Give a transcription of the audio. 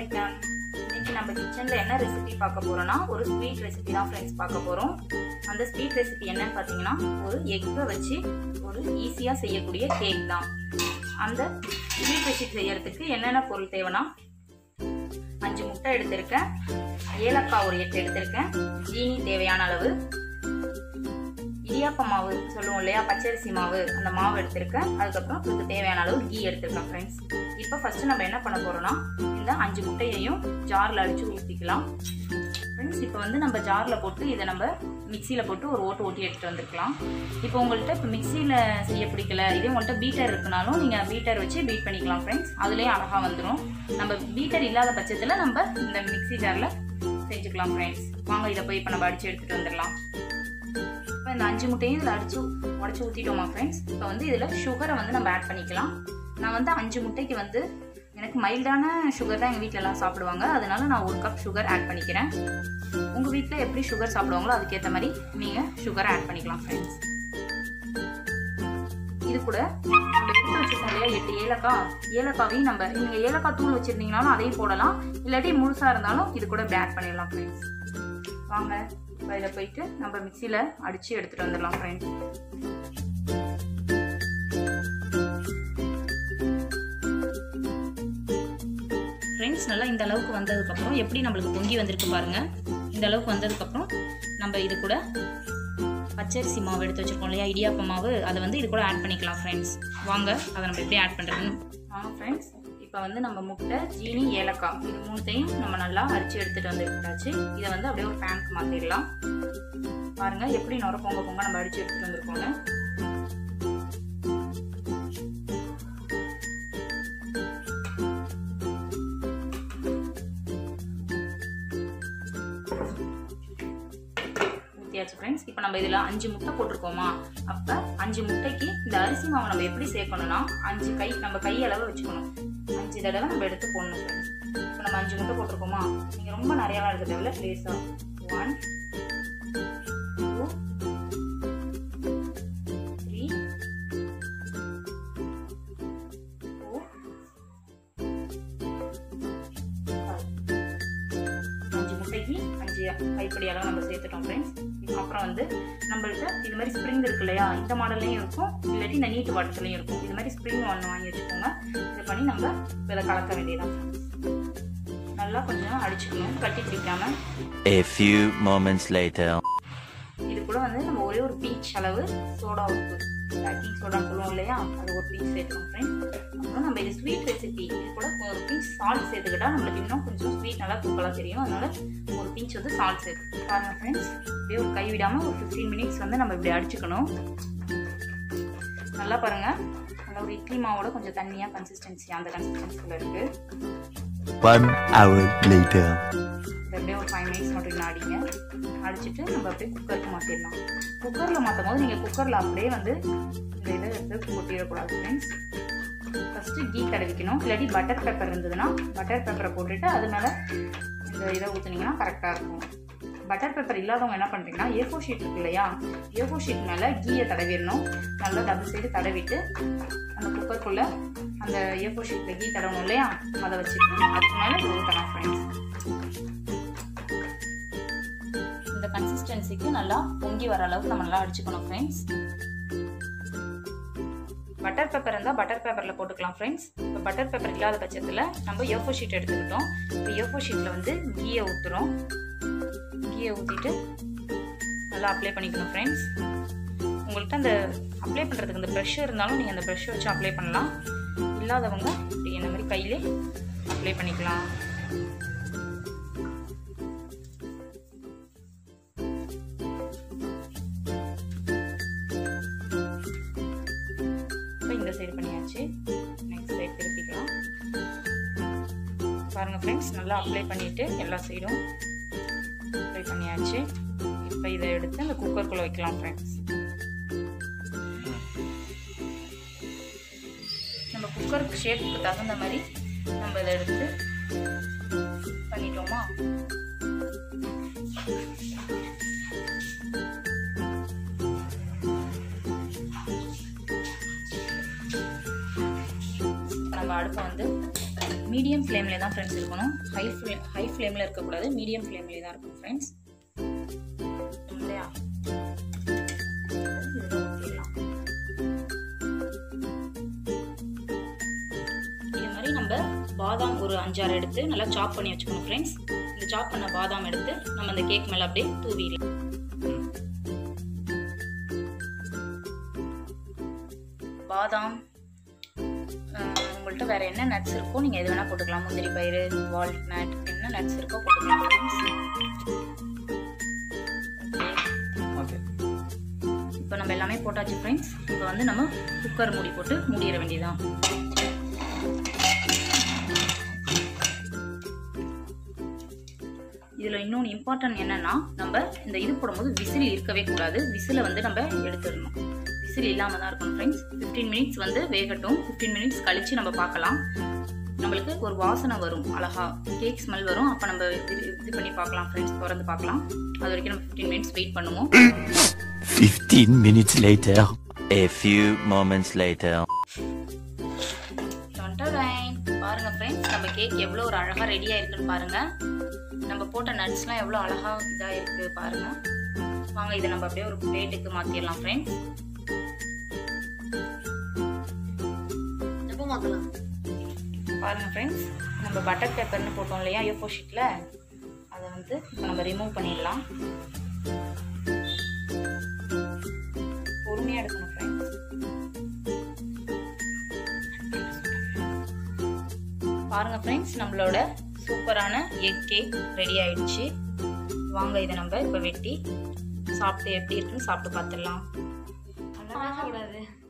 வணக்கம் இன்னைக்கு நம்ம கிச்சனில் என்ன ரெசிபி பார்க்க போறோம்னா ஒரு ஸ்வீட் ரெசிபி தான் ஃப்ரெண்ட்ஸ் பார்க்க போகிறோம் அந்த ஸ்வீட் ரெசிபி என்னன்னு பார்த்தீங்கன்னா ஒரு எக்கை வச்சு ஒரு ஈஸியாக செய்யக்கூடிய கேக் தான் அந்த ஸ்வீட் ரெசிபி செய்யறதுக்கு என்னென்ன பொருள் தேவைன்னா அஞ்சு முட்டை எடுத்திருக்கேன் ஏலக்காய் ஒரு எட்டு எடுத்திருக்கேன் ஜீனி தேவையான அளவு இடியாப்ப மாவு சொல்லுவோம் இல்லையா பச்சரிசி மாவு அந்த மாவு எடுத்திருக்கேன் அதுக்கப்புறம் இதுக்கு தேவையான அளவு கீ எடுத்திருக்கேன் ஃப்ரெண்ட்ஸ் இப்போ ஃபர்ஸ்ட் நம்ம என்ன பண்ண போறோம்னா இந்த அஞ்சு முட்டையையும் ஜாரில் அடிச்சு ஊற்றிக்கலாம் ஃப்ரெண்ட்ஸ் இப்போ வந்து நம்ம ஜாரில் போட்டு இதை நம்ம மிக்சியில் போட்டு ஒரு ஓட்டு ஓட்டி எடுத்துகிட்டு வந்திருக்கலாம் இப்போ உங்கள்கிட்ட இப்போ மிக்சியில் செய்ய பிடிக்கல இதே உங்கள்கிட்ட பீட்டர் இருக்குனாலும் நீங்கள் பீட்டர் வச்சு பீட் பண்ணிக்கலாம் ஃப்ரெண்ட்ஸ் அதுலேயே அழகாக வந்துடும் நம்ம பீட்டர் இல்லாத பட்சத்தில் நம்ம இந்த மிக்சி ஜாரில் செஞ்சுக்கலாம் ஃப்ரெண்ட்ஸ் வாங்க இதை போய் இப்போ நம்ம அடித்து எடுத்துகிட்டு வந்துடலாம் இப்போ இந்த அஞ்சு முட்டையும் இதில் அடித்து உடச்சி ஊற்றிட்டோமா ஃப்ரெண்ட்ஸ் இப்போ வந்து இதில் சுகரை வந்து நம்ம ஆட் பண்ணிக்கலாம் நான் வந்து அஞ்சு முட்டைக்கு வந்து எனக்கு மைல்டான சுகர் தான் எங்கள் வீட்டில் எல்லாம் சாப்பிடுவாங்க அதனால நான் ஒரு கப் சுகர் ஆட் பண்ணிக்கிறேன் உங்கள் வீட்டில் எப்படி சுகர் சாப்பிடுவாங்களோ அதுக்கேற்ற மாதிரி நீங்கள் சுகரை ஆட் பண்ணிக்கலாம் ஃப்ரெண்ட்ஸ் இது கூட நம்ம எடுத்து வச்சுருக்கோம் இல்லையா எட்டு ஏலக்காய் ஏலக்காவையும் நம்ம நீங்கள் ஏலக்காய் தூள் வச்சுருந்தீங்கனாலும் அதையும் போடலாம் இல்லாட்டி முழுசாக இருந்தாலும் இது கூட இப்படி ஆட் பண்ணிடலாம் ஃப்ரெண்ட்ஸ் வாங்க இப்போ இதில் போயிட்டு நம்ம மிக்சியில் அடித்து எடுத்துகிட்டு வந்துடலாம் ஃப்ரெண்ட்ஸ் ஃப்ரெண்ட்ஸ் நல்லா இந்த அளவுக்கு வந்ததுக்கப்புறம் எப்படி நம்மளுக்கு பொங்கி வந்திருக்கு பாருங்கள் இந்த அளவுக்கு வந்ததுக்கப்புறம் நம்ம இது கூட பச்சரிசி மாவு எடுத்து வச்சுருக்கோம் இல்லையா இடியாப்ப மாவு அதை வந்து இது கூட ஆட் பண்ணிக்கலாம் ஃப்ரெண்ட்ஸ் வாங்க அதை நம்ம எப்படி ஆட் பண்ணுறதுன்னு வாங்க ஃப்ரெண்ட்ஸ் இப்போ வந்து நம்ம முட்டை ஜீனி ஏலக்காய் இது மூணுத்தையும் நம்ம நல்லா அரிச்சு எடுத்துகிட்டு வந்துருக்காச்சு இதை வந்து அப்படியே ஒரு பேனுக்கு மாற்றிடலாம் பாருங்கள் எப்படி நுர பொங்க பொங்க நம்ம அடித்து எடுத்துகிட்டு வந்திருக்கோங்க ஊற்றியாச்சு ஃப்ரெண்ட்ஸ் இப்போ நம்ம இதில் அஞ்சு முட்டை போட்டிருக்கோமா அப்போ அஞ்சு முட்டைக்கு இந்த அரிசி மாவை நம்ம எப்படி சேர்க்கணும்னா அஞ்சு கை நம்ம கை அளவு வச்சுக்கணும் அஞ்சு தடவை நம்ம எடுத்து போடணும் ஃப்ரெண்ட்ஸ் இப்போ நம்ம அஞ்சு முட்டை போட்டிருக்கோமா நீங்கள் ரொம்ப நிறையாலாம் இருக்க தேவையில்ல லேஸாக ஒன் டூ த்ரீ ஃபோர் அஞ்சு முட்டைக்கு அஞ்சு கைப்படி அளவு நம்ம சேர்த்துட்டோம் ஃப்ரெண்ட்ஸ் அப்புறம் வந்து நம்மள்ட்ட இது மாதிரி ஸ்ப்ரிங் இருக்கு இல்லையா இந்த மாடல்லையும் இருக்கும் இல்லாட்டி இந்த நீட்டு வாட்டர்லையும் இருக்கும் இது மாதிரி ஸ்ப்ரிங் ஒன்று வாங்கி வச்சுக்கோங்க இது பண்ணி நம்ம இதை கலக்க வேண்டியதான் நல்லா கொஞ்சம் அடிச்சுக்கணும் கட்டி பிடிக்காம A few moments later. இது கூட வந்து நம்ம ஒரே ஒரு பீச் அளவு சோடா உப்பு பேக்கிங் சோடான்னு சொல்லுவோம் இல்லையா அது ஒரு பீச் சேர்த்துக்கணும் ஃப்ரெண்ட்ஸ் அப்புறம் நம்ம இது ஸ்வீட் ரெசிபி இது கூட ஒரு பீச் சால்ட் சேர்த்துக்கிட்டா நம்மளுக்கு இன்னும் கொஞ்சம் ஸ்வீட் நல்லா தூக்கலாக தெரியும் அதனால ஒரு பீச் வந்து சால்ட் சேர்த்து பாருங்க ஃப்ரெண்ட்ஸ் இப்படியே ஒரு கை விடாமல் ஒரு ஃபிஃப்டீன் மினிட்ஸ் வந்து நம்ம இப்படி அடிச்சுக்கணும் நல்லா பாருங்க நல்லா ஒரு இட்லி மாவோட கொஞ்சம் தண்ணியாக கன்சிஸ்டன்சி அந்த கன்சிஸ்டன்சியில் இருக்குது One hour later. இது அப்படியே ஒரு ஃபைவ் மினிட்ஸ் மட்டும் இன்னும் அடிங்க அடிச்சுட்டு நம்ம அப்படியே குக்கருக்கு மாற்றிடலாம் குக்கரில் மாற்றும் போது நீங்கள் குக்கரில் அப்படியே வந்து இந்த இதை எடுத்து கொட்டிடக்கூடாது ஃப்ரெண்ட்ஸ் ஃபஸ்ட்டு கீ தடவிக்கணும் இல்லாட்டி பட்டர் பேப்பர் இருந்ததுன்னா பட்டர் பேப்பரை போட்டுட்டு அது மேலே இந்த இதை ஊற்றுனீங்கன்னா கரெக்டாக இருக்கும் பட்டர் பேப்பர் இல்லாதவங்க என்ன பண்ணுறீங்கன்னா ஏஃபோ ஷீட் இருக்கு இல்லையா ஏஃபோ ஷீட் மேலே கீயை தடவிடணும் நல்லா டபுள் சைடு தடவிட்டு அந்த குக்கருக்குள்ளே அந்த ஏஃபோ ஷீட்டில் கீ தடவணும் இல்லையா அதை வச்சுட்டு அதுக்கு மேலே இது ஊற்றலாம் ஃப்ரெண்ட்ஸ் இந்த கன்சிஸ்டன்சிக்கு நல்லா பொங்கி வர அளவுக்கு நம்ம நல்லா அடிச்சுக்கணும் ஃப்ரெண்ட்ஸ் பட்டர் பேப்பர் இருந்தால் பட்டர் பேப்பரில் போட்டுக்கலாம் ஃப்ரெண்ட்ஸ் இப்போ பட்டர் பேப்பர் இல்லாத பட்சத்தில் நம்ம யோஃபோ ஷீட் எடுத்துக்கிட்டோம் இப்போ யோஃபோ ஷீட்டில் வந்து கீயை ஊற்றுறோம் கீயை ஊற்றிட்டு நல்லா அப்ளை பண்ணிக்கணும் ஃப்ரெண்ட்ஸ் உங்கள்கிட்ட அந்த அப்ளை பண்ணுறதுக்கு அந்த ப்ரெஷ் இருந்தாலும் நீங்கள் அந்த ப்ரெஷ்ஷை வச்சு அப்ளை பண்ணலாம் இல்லாதவங்க இப்படி இந்த மாதிரி கையிலே அப்ளை பண்ணிக்கலாம் இப்போ இந்த சைடு பண்ணியாச்சு நெக்ஸ்ட் சைடு திருப்பிக்கலாம் பாருங்கள் ஃப்ரெண்ட்ஸ் நல்லா அப்ளை பண்ணிவிட்டு எல்லா சைடும் அப்ளை பண்ணியாச்சு இப்போ இதை எடுத்து அந்த குக்கருக்குள்ளே வைக்கலாம் ஃப்ரெண்ட்ஸ் நம்ம குக்கருக்கு ஷேப்புக்கு தகுந்த மாதிரி நம்ம இதை எடுத்து பண்ணிட்டோமா நம்ம அடுப்பை வந்து மீடியம் ஃப்ளேமில் தான் ஃப்ரெண்ட்ஸ் இருக்கணும் ஹை ஃப்ளே ஹை ஃப்ளேமில் இருக்கக்கூடாது மீடியம் ஃப்ளேம்லேயே தான் இருக்கும் ஃப்ரெண்ட்ஸ் இல்லையா இதில் ஊற்றிடலாம் இது மாதிரி நம்ம பாதாம் ஒரு அஞ்சாறு எடுத்து நல்லா சாப் பண்ணி வச்சுக்கணும் ஃப்ரெண்ட்ஸ் இந்த சாப் பண்ண பாதாம் எடுத்து நம்ம அந்த கேக் மேலே அப்படியே தூவிடலாம் பாதாம் அஹ், உங்கள்கிட்ட வேற என்ன நட்ஸ் இருக்கோ நீங்கள் எது வேணால் போட்டுக்கலாம் முந்திரி பயிறு வால்நட் என்ன நட்ஸ் இருக்கோ போட்டுக்கலாம் ஃப்ரெண்ட்ஸ் ஓகே இப்போ நம்ம எல்லாமே போட்டாச்சு ஃப்ரெண்ட்ஸ் இப்போ வந்து நம்ம குக்கர் மூடி போட்டு மூடிட வேண்டியதான் இதில் இன்னொன்று இம்பார்ட்டன்ட் என்னன்னா நம்ம இந்த இது போடும்போது விசில் இருக்கவே கூடாது விசிலை வந்து நம்ம எடுத்துடணும் விசில் இல்லாமல் தான் இருக்கணும் ஃப்ரெண்ட்ஸ் ஃபிஃப்டீன் மினிட்ஸ் வந்து வேகட்டும் ஃபிஃப்டீன் மினிட்ஸ் கழித்து நம்ம பார்க்கலாம் நம்மளுக்கு ஒரு வாசனை வரும் அழகா கேக் ஸ்மெல் வரும் அப்போ நம்ம இது இது பண்ணி பார்க்கலாம் ஃப்ரெண்ட்ஸ் திறந்து பார்க்கலாம் அது வரைக்கும் நம்ம ஃபிஃப்டீன் மினிட்ஸ் வெயிட் பண்ணுவோம் 15 minutes later. A few moments later. டொண்டரைன். பாருங்க ஃப்ரெண்ட்ஸ் நம்ம கேக் எவ்வளோ ஒரு அழகாக ரெடியாக இருக்குன்னு பாருங்க நம்ம போட்ட நட்ஸ்லாம் எவ்வளோ அழகாக இதாக இருக்கு பாருங்க வாங்க இதை நம்ம அப்படியே ஒரு பிளேட்டுக்கு மாற்றிடலாம் ஃப்ரெண்ட்ஸ் எப்போ மாற்றலாம் பாருங்க ஃப்ரெண்ட்ஸ் நம்ம பட்டர் பேப்பர்னு போட்டோம் இல்லையா யோஃபோ ஷீட்டில் அதை வந்து இப்போ நம்ம ரிமூவ் பண்ணிடலாம் பொறுமையாக எடுக்கணும் ஃப்ரெண்ட்ஸ் பாருங்க ஃப்ரெண்ட்ஸ் நம்மளோட சூப்பரான எக் கேக் ரெடி ஆயிடுச்சு வாங்க இதை நம்ம இப்போ வெட்டி சாப்பிட்டு எப்படி இருக்குன்னு சாப்பிட்டு பார்த்துடலாம் பேசக்கூடாது